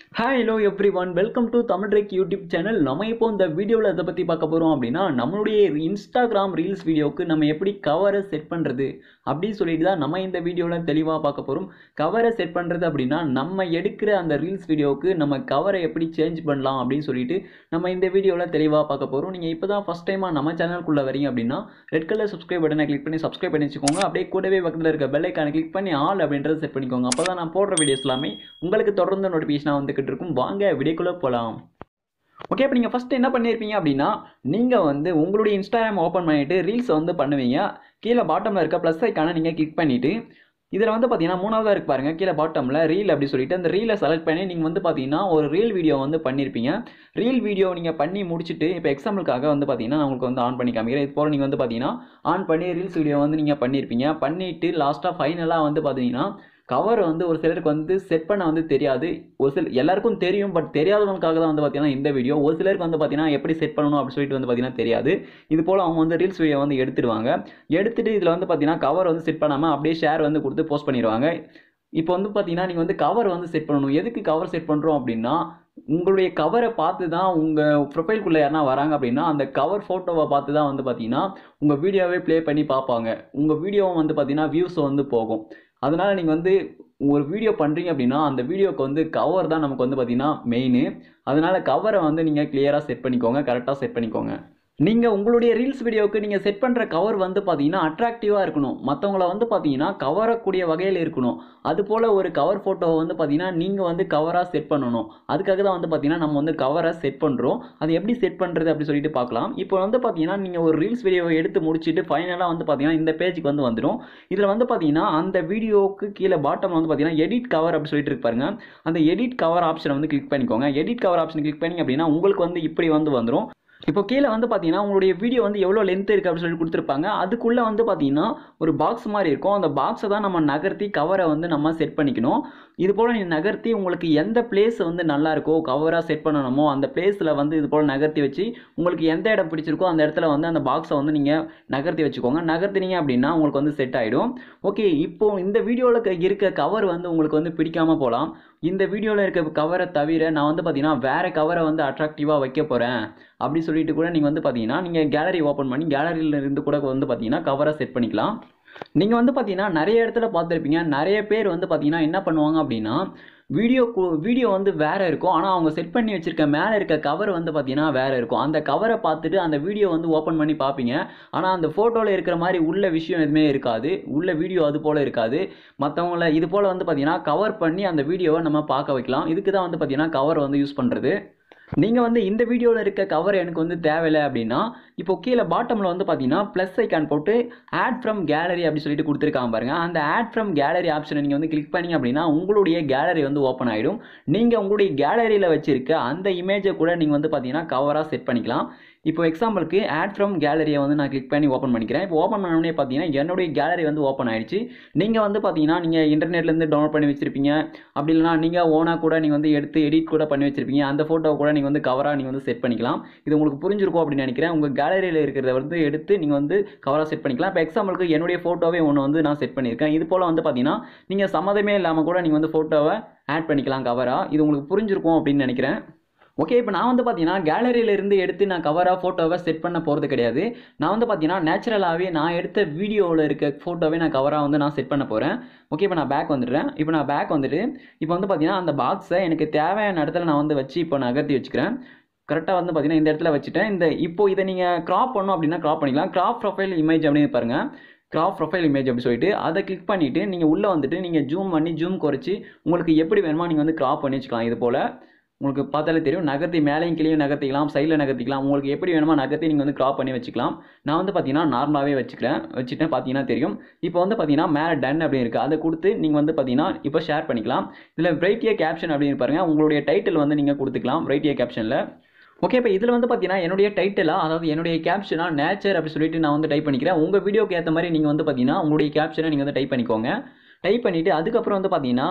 hi hello everyone welcome to Tamil trek YouTube channel நம்ம இப்போ இந்த வீடியோவில் எதை பற்றி பார்க்க போகிறோம் அப்படின்னா நம்மளுடைய இன்ஸ்டாகிராம் ரீல்ஸ் வீடியோவுக்கு நம்ம எப்படி கவரை செட் பண்ணுறது அப்படின்னு சொல்லிட்டு தான் நம்ம இந்த வீடியோவில் தெளிவாக பார்க்க போகிறோம் கவரை செட் பண்ணுறது அப்படின்னா நம்ம எடுக்கிற அந்த ரீல்ஸ் வீடியோவுக்கு நம்ம கவரை எப்படி சேஞ்ச் பண்ணலாம் அப்படின்னு சொல்லிட்டு நம்ம இந்த வீடியோவில் தெளிவாக பார்க்க போகிறோம் நீங்கள் இப்போ தான் ஃபஸ்ட் டைமாக நம்ம சேனலுக்குள்ளே வரீங்க அப்படின்னா ரெட் கலர் சப்ஸ்கிரைப் பட்டனை கிளிக் பண்ணி சப்ஸ்கிரைப் பண்ணி வச்சுக்கோங்க அப்படியே கூடவே பக்கத்தில் இருக்க பெல் ஐக்கானை கிளிக் பண்ணி ஆல் அப்படின்றத செட் பண்ணிக்கோங்க அப்போ தான் நான் போடுற வீடியோஸ் எல்லாமே உங்களுக்கு தொடர்ந்து நோட்டிஃபிகேஷனாக வந்துக்கிட்டு இருக்கும் வாங்க வீடியோக்குள்ளே போகலாம் ஓகே இப்போ நீங்கள் ஃபஸ்ட்டு என்ன பண்ணியிருப்பீங்க அப்படின்னா நீங்கள் வந்து உங்களுடைய இன்ஸ்டாகிராம் ஓப்பன் பண்ணிவிட்டு ரீல்ஸ் வந்து பண்ணுவீங்க கீழே பாட்டமில் இருக்க ப்ளஸ் ஐக்கானை நீங்கள் கிளிக் பண்ணிவிட்டு இதில் வந்து பார்த்தீங்கன்னா மூணாவதாக இருக்கு பாருங்க கீழே பாட்டமில் ரீல் அப்படி சொல்லிட்டு அந்த ரீலை செலக்ட் பண்ணி நீங்கள் வந்து பார்த்தீங்கன்னா ஒரு ரீல் வீடியோ வந்து பண்ணியிருப்பீங்க ரீல் வீடியோ நீங்கள் பண்ணி முடிச்சுட்டு இப்போ எக்ஸாம்பிளுக்காக வந்து பார்த்தீங்கன்னா நான் உங்களுக்கு வந்து ஆன் பண்ணி காமிக்கிறேன் இது போல் நீங்கள் வந்து பார்த்தீங்கன்னா ஆன் பண்ணி ரீல்ஸ் வீடியோ வந்து நீங்கள் பண்ணியிருப்பீங்க பண்ணிவிட்டு லாஸ்ட்டாக ஃபைனலாக வந்து பார்த்தீங்கன்னா கவர் வந்து ஒரு சிலருக்கு வந்து செட் பண்ண வந்து தெரியாது ஒரு சில எல்லாருக்கும் தெரியும் பட் தெரியாதவங்களுக்காக தான் வந்து பார்த்தீங்கன்னா இந்த வீடியோ ஒரு சிலருக்கு வந்து பார்த்தீங்கன்னா எப்படி செட் பண்ணணும் அப்படின்னு சொல்லிட்டு வந்து பார்த்தீங்கன்னா தெரியாது இது போல் அவங்க வந்து ரீல்ஸ் வீடியோ வந்து எடுத்துடுவாங்க எடுத்துட்டு இதில் வந்து பார்த்தீங்கன்னா கவர் வந்து செட் பண்ணாமல் அப்படியே ஷேர் வந்து கொடுத்து போஸ்ட் பண்ணிடுவாங்க இப்போ வந்து பார்த்தீங்கன்னா நீங்கள் வந்து கவர் வந்து செட் பண்ணணும் எதுக்கு கவர் செட் பண்ணுறோம் அப்படின்னா உங்களுடைய கவரை பார்த்து தான் உங்கள் ப்ரொஃபைல்குள்ளே யாருனா வராங்க அப்படின்னா அந்த கவர் ஃபோட்டோவை பார்த்து தான் வந்து பார்த்தீங்கன்னா உங்கள் வீடியோவே ப்ளே பண்ணி பார்ப்பாங்க உங்கள் வீடியோவும் வந்து பார்த்தீங்கன்னா வியூஸ் வந்து போகும் அதனால் நீங்கள் வந்து ஒரு வீடியோ பண்ணுறீங்க அப்படின்னா அந்த வீடியோக்கு வந்து கவர் தான் நமக்கு வந்து பார்த்தீங்கன்னா மெயின் அதனால் கவரை வந்து நீங்கள் கிளியராக செட் பண்ணிக்கோங்க கரெக்டாக செட் பண்ணிக்கோங்க நீங்கள் உங்களுடைய ரீல்ஸ் வீடியோவுக்கு நீங்கள் செட் பண்ணுற கவர் வந்து பார்த்தீங்கன்னா அட்ராக்டிவாக இருக்கணும் மற்றவங்கள வந்து பார்த்தீங்கன்னா கவரக்கூடிய வகையில் இருக்கணும் அது போல் ஒரு கவர் ஃபோட்டோவை வந்து பார்த்தீங்கன்னா நீங்கள் வந்து கவராக செட் பண்ணணும் அதுக்காக தான் வந்து பார்த்தீங்கன்னா நம்ம வந்து கவரை செட் பண்ணுறோம் அது எப்படி செட் பண்ணுறது அப்படி சொல்லிட்டு பார்க்கலாம் இப்போ வந்து பார்த்தீங்கன்னா நீங்கள் ஒரு ரீல்ஸ் வீடியோவை எடுத்து முடிச்சுட்டு ஃபைனலாக வந்து பார்த்தீங்கன்னா இந்த பேஜுக்கு வந்து வந்துடும் இதில் வந்து பார்த்தீங்கன்னா அந்த வீடியோவுக்கு கீழே பாட்டம் வந்து பார்த்தீங்கன்னா எடிட் கவர் அப்படி சொல்லிட்டு இருக்கு பாருங்க அந்த எடிட் கவர் ஆப்ஷனை வந்து கிளிக் பண்ணிக்கோங்க எடிட் கவர் ஆப்ஷன் கிளிக் பண்ணி அப்படின்னா உங்களுக்கு வந்து இப்படி வந்து வந்துடும் இப்போ கீழே வந்து பார்த்தீங்கன்னா உங்களுடைய வீடியோ வந்து எவ்வளோ லென்த் இருக்குது அப்படின்னு சொல்லி கொடுத்துருப்பாங்க அதுக்குள்ளே வந்து பார்த்தீங்கன்னா ஒரு பாக்ஸ் மாதிரி இருக்கும் அந்த பாக்ஸை தான் நம்ம நகர்த்தி கவரை வந்து நம்ம செட் பண்ணிக்கணும் இது போல் நீங்கள் நகர்த்தி உங்களுக்கு எந்த பிளேஸ் வந்து நல்லா இருக்கோ கவராக செட் பண்ணணுமோ அந்த பிளேஸில் வந்து இது போல் நகர்த்தி வச்சு உங்களுக்கு எந்த இடம் பிடிச்சிருக்கோ அந்த இடத்துல வந்து அந்த பாக்ஸை வந்து நீங்கள் நகர்த்தி வச்சுக்கோங்க நகர்த்தினீங்க அப்படின்னா உங்களுக்கு வந்து செட் ஆகிடும் ஓகே இப்போ இந்த வீடியோவில் இருக்க கவர் வந்து உங்களுக்கு வந்து பிடிக்காமல் போகலாம் இந்த வீடியோவில் இருக்க கவரை தவிர நான் வந்து பார்த்தீங்கன்னா வேறு கவரை வந்து அட்ராக்டிவாக வைக்க போகிறேன் அப்படி சொல்லிட்டு கூட நீங்கள் வந்து பார்த்தீங்கன்னா நீங்கள் கேலரி ஓப்பன் பண்ணி கேலரியில் இருந்து கூட வந்து பார்த்தீங்கன்னா கவரை செட் பண்ணிக்கலாம் நீங்கள் வந்து பார்த்தீங்கன்னா நிறைய இடத்துல பார்த்துருப்பீங்க நிறைய பேர் வந்து பார்த்தீங்கன்னா என்ன பண்ணுவாங்க அப்படின்னா வீடியோ வீடியோ வந்து வேறு இருக்கும் ஆனால் அவங்க செட் பண்ணி வச்சுருக்க மேலே இருக்க கவர் வந்து பார்த்தீங்கன்னா வேறு இருக்கும் அந்த கவரை பார்த்துட்டு அந்த வீடியோ வந்து ஓப்பன் பண்ணி பார்ப்பீங்க ஆனால் அந்த ஃபோட்டோவில் இருக்கிற மாதிரி உள்ள விஷயம் எதுவுமே இருக்காது உள்ள வீடியோ அது போல் இருக்காது மற்றவங்கள இது போல் வந்து பார்த்தீங்கன்னா கவர் பண்ணி அந்த வீடியோவை நம்ம பார்க்க வைக்கலாம் இதுக்கு தான் வந்து பார்த்தீங்கன்னா கவர் வந்து யூஸ் பண்ணுறது நீங்கள் வந்து இந்த வீடியோவில் இருக்க கவர் எனக்கு வந்து தேவையில்லை அப்படின்னா இப்போ கீழே பாட்டமில் வந்து பார்த்தீங்கன்னா ப்ளஸ் ஐக்கான் போட்டு ஆட் ஃப்ரம் கேலரி அப்படி சொல்லிட்டு கொடுத்துருக்காங்க பாருங்கள் அந்த ஆட் ஃப்ரம் கேலரி ஆப்ஷனை நீங்கள் வந்து கிளிக் பண்ணீங்க அப்படின்னா உங்களுடைய கேலரி வந்து ஓப்பன் ஆகிடும் நீங்கள் உங்களுடைய கேலரியில் வச்சுருக்க அந்த இமேஜை கூட நீங்கள் வந்து பார்த்தீங்கன்னா கவராக செட் பண்ணிக்கலாம் இப்போ எக்ஸாம்பிளுக்கு ஆட் ஃப்ரம் கேலரியை வந்து நான் கிளிக் பண்ணி ஓப்பன் பண்ணிக்கிறேன் இப்போ ஓப்பன் பண்ணோடனே பார்த்தீங்கன்னா என்னுடைய கேலரி வந்து ஓப்பன் ஆயிடுச்சு நீங்கள் வந்து பார்த்தீங்கன்னா நீங்கள் இன்டர்நெட்லேருந்து டவுன்லோட் பண்ணி வச்சிருப்பீங்க அப்படி இல்லைனா நீங்கள் ஓனாக கூட நீங்கள் வந்து எடுத்து எடிட் கூட பண்ணி வச்சிருப்பீங்க அந்த ஃபோட்டோவை கூட நீங்கள் வந்து கவராக நீங்கள் வந்து செட் பண்ணிக்கலாம் இது உங்களுக்கு புரிஞ்சிருக்கும் அப்படின்னு நினைக்கிறேன் உங்கள் கேலரியில் இருக்கிறத வந்து எடுத்து நீங்கள் வந்து கவராக செட் பண்ணிக்கலாம் இப்போ எக்ஸாம்பிளுக்கு என்னுடைய ஃபோட்டோவே ஒன்று வந்து நான் செட் பண்ணியிருக்கேன் இது போல் வந்து பார்த்தீங்கன்னா நீங்கள் சம்மதமே இல்லாமல் கூட நீங்கள் வந்து ஃபோட்டோவை ஆட் பண்ணிக்கலாம் கவராக இது உங்களுக்கு புரிஞ்சிருக்கும் அப்படின்னு நினைக்கிறேன் ஓகே இப்போ நான் வந்து பார்த்தீங்கன்னா கேலரியிலேருந்து எடுத்து நான் கவராக ஃபோட்டோவை செட் பண்ண போகிறது கிடையாது நான் வந்து பார்த்தீங்கன்னா நேச்சுரலாகவே நான் எடுத்த வீடியோவில் இருக்க ஃபோட்டோவே நான் கவராக வந்து நான் செட் பண்ண போகிறேன் ஓகே இப்போ நான் பேக் வந்துடுறேன் இப்போ நான் பேக் வந்துட்டு இப்போ வந்து பார்த்தீங்கன்னா அந்த பாக்ஸை எனக்கு தேவையான இடத்துல நான் வந்து வச்சு இப்போ நகர்த்தி வச்சுக்கிறேன் கரெக்டாக வந்து பார்த்தீங்கன்னா இந்த இடத்துல வச்சுட்டேன் இந்த இப்போ இதை நீங்கள் க்ராப் பண்ணணும் அப்படின்னா க்ராப் பண்ணிக்கலாம் க்ராப் ப்ரொஃபைல் இமேஜ் அப்படின்னு பாருங்கள் க்ராப் ப்ரொஃபைல் இமேஜ் அப்படி சொல்லிட்டு அதை கிளிக் பண்ணிவிட்டு நீங்கள் உள்ளே வந்துட்டு நீங்கள் ஜூம் பண்ணி ஜூம் குறைச்சி உங்களுக்கு எப்படி வேணுமோ நீங்கள் வந்து க்ராப் பண்ணி வச்சுக்கலாம் இது போல் உங்களுக்கு பார்த்தாலே தெரியும் நகர்த்தி மேலேயும் கீழேயும் நகர்த்திக்கலாம் சைடில் நகர்த்திக்கலாம் உங்களுக்கு எப்படி வேணுமோ நகர்த்தி நீங்கள் வந்து க்ராப் பண்ணி வச்சுக்கலாம் நான் வந்து பார்த்தீங்கன்னா நார்மலாகவே வச்சுக்கிறேன் வச்சுட்டேன் பார்த்தீங்கன்னா தெரியும் இப்போ வந்து பார்த்தீங்கன்னா மேலே டன் அப்படின்னு இருக்குது அதை கொடுத்து நீங்கள் வந்து பார்த்தீங்கன்னா இப்போ ஷேர் பண்ணிக்கலாம் இதில் பிரைட்டிய கேப்ஷன் அப்படின்னு பாருங்க உங்களுடைய டைட்டில் வந்து நீங்கள் கொடுத்துக்கலாம் பிரைட்டிய கேப்ஷனில் ஓகே இப்போ இதில் வந்து பார்த்தீங்கன்னா என்னுடைய டைட்டிலாக அதாவது என்னுடைய கேப்ஷனாக நேச்சர் அப்படி சொல்லிட்டு நான் வந்து டைப் பண்ணிக்கிறேன் உங்கள் வீடியோக்கு ஏற்ற மாதிரி நீங்கள் வந்து பார்த்தீங்கன்னா உங்களுடைய கேப்ஷனை நீங்கள் வந்து டைப் பண்ணிக்கோங்க டைப் பண்ணிவிட்டு அதுக்கப்புறம் வந்து பார்த்தீங்கன்னா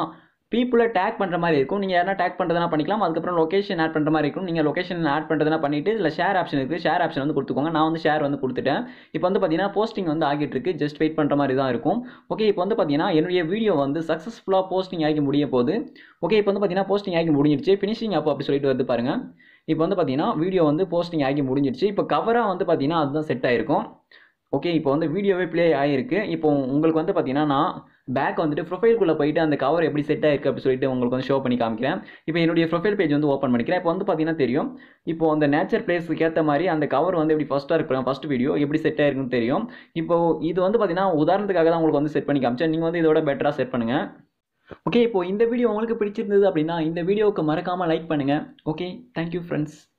பீப்புளை டேக் பண்ணுற மாதிரி இருக்கும் நீங்கள் யாரா டேக் பண்ணுறதுனா பண்ணிக்கலாம் அதுக்கப்புறம் லொகேஷன் ஆட் பண்ணுற மாதிரி இருக்கும் நீங்கள் லொகேஷன் ஆட் பண்ணுறதுனா பண்ணிவிட்டு இதில் ஷேர் ஆப்ஷன் இருக்குது ஷேர் ஆப்ஷன் வந்து கொடுத்துக்கோங்க நான் வந்து ஷேர் வந்து கொடுத்துட்டேன் இப்போ வந்து பார்த்தீங்கன்னா போஸ்டிங் வந்து ஆகிட்டு இருக்கு ஜஸ்ட் வெயிட் பண்ணுற மாதிரி தான் இருக்கும் ஓகே இப்போ வந்து பார்த்தீங்கன்னா என்னுடைய வீடியோ வந்து சக்ஸஸ்ஃபுல்லாக போஸ்டிங் ஆகி முடிய போகுது ஓகே இப்போ வந்து பார்த்தீங்கன்னா போஸ்டிங் ஆகி முடிஞ்சிருச்சு ஃபினிஷிங் அப்போ அப்படி சொல்லிட்டு வந்து பாருங்கள் இப்போ வந்து பார்த்தீங்கன்னா வீடியோ வந்து போஸ்டிங் ஆகி முடிஞ்சிருச்சு இப்போ கவராக வந்து பார்த்தீங்கன்னா அதுதான் செட் ஆகிருக்கும் ஓகே இப்போ வந்து வீடியோவே ப்ளே ஆகிருக்கு இப்போ உங்களுக்கு வந்து பார்த்தீங்கன்னா நான் பேக் வந்துட்டு ப்ரொஃபைல்குள்ளே போயிட்டு அந்த கவர் எப்படி செட் ஆயிருக்கு அப்படி சொல்லிட்டு உங்களுக்கு வந்து ஷோ பண்ணி காமிக்கிறேன் இப்போ என்னுடைய ப்ரொஃபைல் பேஜ் வந்து ஓப்பன் பண்ணிக்கிறேன் இப்போ வந்து பார்த்தீங்கன்னா தெரியும் இப்போ அந்த நேச்சர் பிளேஸ்க்கு ஏற்ற மாதிரி அந்த கவர் வந்து எப்படி ஃபஸ்ட்டாக இருக்கிறோம் ஃபஸ்ட் வீடியோ எப்படி செட் ஆயிருக்குன்னு தெரியும் இப்போ இது வந்து பார்த்தீங்கன்னா உதாரணத்துக்காக தான் உங்களுக்கு வந்து செட் பண்ணி காமிச்சேன் நீங்கள் வந்து இதோட பெட்டராக செட் பண்ணுங்கள் ஓகே இப்போ இந்த வீடியோ உங்களுக்கு பிடிச்சிருந்தது அப்படின்னா இந்த வீடியோவுக்கு மறக்காமல் லைக் பண்ணுங்கள் ஓகே தேங்க்யூ ஃப்ரெண்ட்ஸ்